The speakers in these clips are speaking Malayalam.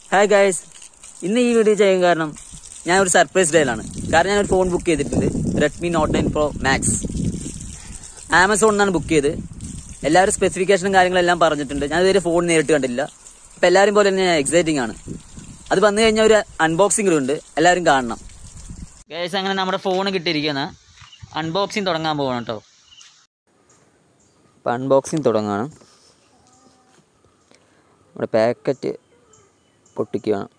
ഹായ് ഗായ്സ് ഇന്ന് ഈ വീഡിയോ ചെയ്യാൻ കാരണം ഞാൻ ഒരു സർപ്രൈസ് ഡേയിലാണ് കാരണം ഞാൻ ഒരു ഫോൺ ബുക്ക് ചെയ്തിട്ടുണ്ട് Redmi Note nine Pro Max ആമസോണിൽ നിന്നാണ് ബുക്ക് ചെയ്ത് എല്ലാവരും സ്പെസിഫിക്കേഷനും കാര്യങ്ങളെല്ലാം പറഞ്ഞിട്ടുണ്ട് ഞാൻ ഇതുവരെ ഫോൺ നേരിട്ട് കണ്ടില്ല അപ്പൊ എല്ലാവരും പോലെ തന്നെ ഞാൻ എക്സൈറ്റിംഗ് ആണ് അത് വന്നു കഴിഞ്ഞാൽ ഒരു അൺബോക്സിംഗ് ഉണ്ട് എല്ലാവരും കാണണം ഗൈസ് അങ്ങനെ നമ്മുടെ ഫോൺ കിട്ടിയിരിക്കുന്ന അൺബോക്സിങ് തുടങ്ങാൻ പോകണം കേട്ടോ അപ്പം അൺബോക്സിങ് തുടങ്ങുകയാണ് നമ്മുടെ പാക്കറ്റ് പൊട്ടിക്കുകയാണ്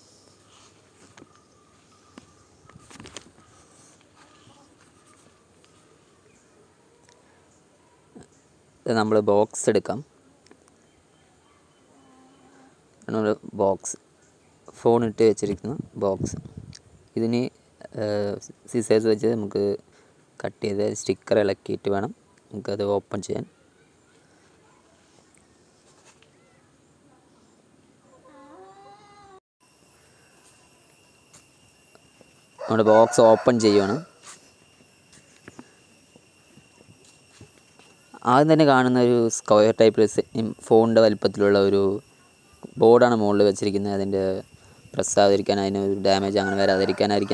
നമ്മൾ ബോക്സ് എടുക്കാം നമ്മുടെ ബോക്സ് ഫോൺ ഇട്ട് വെച്ചിരിക്കുന്ന ബോക്സ് ഇതിന് സിസേഴ്സ് വെച്ച് നമുക്ക് കട്ട് ചെയ്ത് സ്റ്റിക്കർ ഇളക്കിയിട്ട് വേണം നമുക്കത് ഓപ്പൺ ചെയ്യാൻ നമ്മുടെ ബോക്സ് ഓപ്പൺ ചെയ്യുവാണ് ആദ്യം തന്നെ കാണുന്ന ഒരു സ്ക്വയർ ടൈപ്പ് ഫോണിൻ്റെ വലിപ്പത്തിലുള്ള ഒരു ബോർഡാണ് മുകളിൽ വെച്ചിരിക്കുന്നത് അതിൻ്റെ പ്രസ് ആവാതിരിക്കാൻ അതിന് ഒരു ഡാമേജ് അങ്ങനെ വരാതിരിക്കാനായിരിക്കും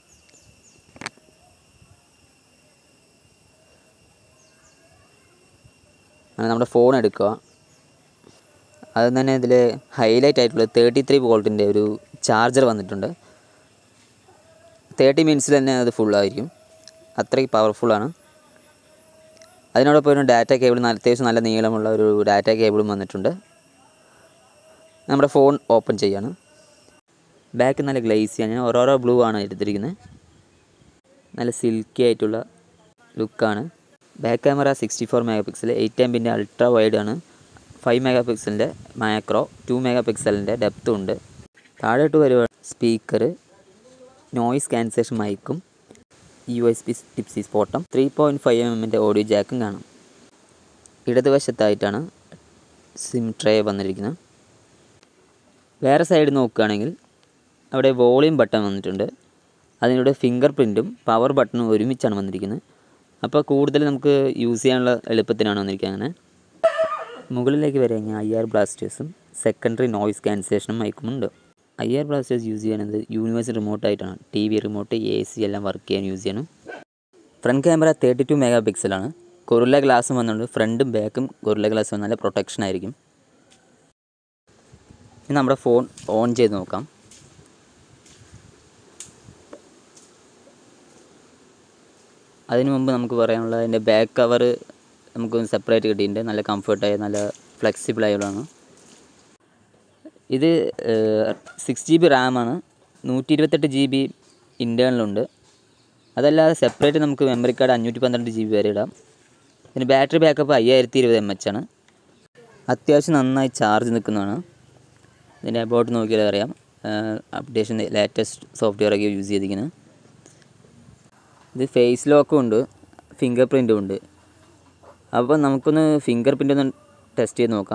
അങ്ങനെ നമ്മുടെ ഫോൺ എടുക്കുക അത് തന്നെ ഇതിൽ ഹൈലൈറ്റ് ആയിട്ടുള്ള തേർട്ടി ത്രീ വോൾട്ടിൻ്റെ ഒരു ചാർജർ വന്നിട്ടുണ്ട് തേർട്ടി മിനിറ്റ്സിൽ തന്നെ അത് ഫുള്ളായിരിക്കും അത്രയ്ക്ക് പവർഫുള്ളാണ് അതിനോടൊപ്പം ഒരു ഡാറ്റ കേബിൾ നല്ല അത്യാവശ്യം നല്ല നീളമുള്ള ഒരു ഡാറ്റ കേബിളും വന്നിട്ടുണ്ട് നമ്മുടെ ഫോൺ ഓപ്പൺ ചെയ്യാണ് ബാക്ക് നല്ല ഗ്ലേസിയാണ് ഞാൻ ഓരോരോ ബ്ലൂ ആണ് എടുത്തിരിക്കുന്നത് നല്ല സിൽക്കി ആയിട്ടുള്ള ലുക്കാണ് back camera sixty four megapixel eight M പിൻ്റെ അൾട്രാ വൈഡ് ആണ് ഫൈവ് മെഗാ പിക്സലിൻ്റെ മാക്രോ ടു മെഗാ പിക്സലിൻ്റെ ഡെപ്തും ഉണ്ട് താഴോട്ട് വരുക സ്പീക്കർ നോയിസ് ക്യാൻസലേഷൻ മൈക്കും യു എസ് പി ടിപ്സി സ്പോട്ടം ത്രീ പോയിൻറ്റ് ഫൈവ് എം എമ്മിൻ്റെ ഓഡിയോ ജാക്കും കാണാം ഇടതുവശത്തായിട്ടാണ് സിം ട്രേ വന്നിരിക്കുന്നത് വേറെ സൈഡ് നോക്കുകയാണെങ്കിൽ അവിടെ വോളിയം ബട്ടൺ വന്നിട്ടുണ്ട് അതിലൂടെ ഫിംഗർ പ്രിൻറ്റും പവർ ബട്ടണും ഒരുമിച്ചാണ് വന്നിരിക്കുന്നത് അപ്പോൾ കൂടുതൽ നമുക്ക് യൂസ് ചെയ്യാനുള്ള എളുപ്പത്തിനാണ് വന്നിരിക്കുന്നത് അങ്ങനെ മുകളിലേക്ക് വരെ കഴിഞ്ഞാൽ ഐ ആർ ബ്ലാസ്റ്റേഴ്സും സെക്കൻഡറി നോയിസ് ക്യാൻസലേഷനും മയക്കുമുണ്ട് ഐ ആർ ബ്ലാസ്റ്റേഴ്സ് യൂസ് ചെയ്യുന്നത് യൂണിവേഴ്സൽ റിമോട്ടായിട്ടാണ് T V remote A C എല്ലാം വർക്ക് ചെയ്യാൻ യൂസ് ചെയ്യണം front camera thirty two mega പിക്സലാണ് കൊറുള്ള ഗ്ലാസും വന്നുകൊണ്ട് ഫ്രണ്ടും ബാക്കും കൊറുള്ള ഗ്ലാസ് നല്ല പ്രൊട്ടക്ഷൻ ആയിരിക്കും ഇനി നമ്മുടെ ഫോൺ ഓൺ ചെയ്ത് നോക്കാം അതിനു മുമ്പ് നമുക്ക് പറയാനുള്ളത് അതിൻ്റെ ബാക്ക് കവർ നമുക്ക് സെപ്പറേറ്റ് കിട്ടിയിട്ടുണ്ട് നല്ല കംഫർട്ടായ നല്ല ഫ്ലെക്സിബിൾ ആയുള്ളതാണ് ഇത് സിക്സ് ജി ബി റാമാണ് നൂറ്റി ഇരുപത്തെട്ട് ജി ബി ഇൻറ്റേർണലുണ്ട് അതല്ലാതെ സെപ്പറേറ്റ് നമുക്ക് മെമ്മറി കാർഡ് അഞ്ഞൂറ്റി പന്ത്രണ്ട് ജി ബി വരെ ഇടാം പിന്നെ ബാറ്ററി ബാക്കപ്പ് അയ്യായിരത്തി ഇരുപത് എം എച്ച് ആണ് അത്യാവശ്യം നന്നായി ചാർജ് നിൽക്കുന്നതാണ് ഇതിൻ്റെ അബൌട്ട് നോക്കിയാൽ അറിയാം അപ്ഡേഷൻ ലേറ്റസ്റ്റ് സോഫ്റ്റ്വെയർ ഒക്കെ യൂസ് ചെയ്തിരിക്കുന്നത് ഇത് ഫേസ് ലോക്കും ഉണ്ട് ഫിംഗർ പ്രിൻറ്റും ഉണ്ട് അപ്പോൾ നമുക്കൊന്ന് ഫിംഗർ പ്രിൻ്റ് ഒന്ന് ടെസ്റ്റ് ചെയ്ത് നോക്കാം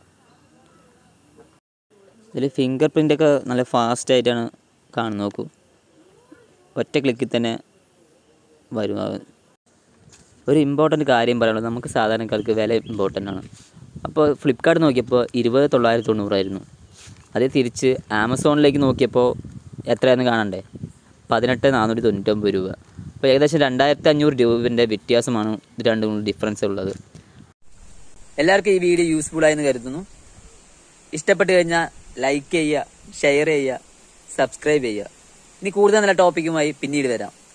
ഇതിൽ ഫിംഗർ പ്രിൻ്റൊക്കെ നല്ല ഫാസ്റ്റ് ആയിട്ടാണ് കാണുന്നത് നോക്കൂ ഒറ്റ ക്ലിക്കിൽ തന്നെ വരും അത്. ഒരു ഇമ്പോർട്ടൻ്റ് കാര്യം പറയാനുള്ളത് നമുക്ക് സാധാരണക്കാർക്ക് വില ഇമ്പോർട്ടൻ്റ് ആണ് അപ്പോൾ ഫ്ലിപ്കാർട്ട് നോക്കിയപ്പോൾ ഇരുപത് തൊള്ളായിരത്തി തൊണ്ണൂറായിരുന്നു അതേ തിരിച്ച് ആമസോണിലേക്ക് നോക്കിയപ്പോൾ എത്രയാണെന്ന് കാണണ്ടേ പതിനെട്ട് നാനൂറ്റി തൊണ്ണൂറ്റൊമ്പത് രൂപ അപ്പോൾ ഏകദേശം രണ്ടായിരത്തി അഞ്ഞൂറ് രൂപൻ്റെ വ്യത്യാസമാണ് ഇത് രണ്ടും കൂടി ഡിഫറൻസ് ഉള്ളത് എല്ലാവർക്കും ഈ വീഡിയോ യൂസ്ഫുൾ ആയെന്ന് കരുതുന്നു ഇഷ്ടപ്പെട്ട് കഴിഞ്ഞാൽ ലൈക്ക് ചെയ്യുക ഷെയർ ചെയ്യുക സബ്സ്ക്രൈബ് ചെയ്യുക ഇനി കൂടുതൽ നല്ല ടോപ്പിക്കുമായി പിന്നീട് വരാം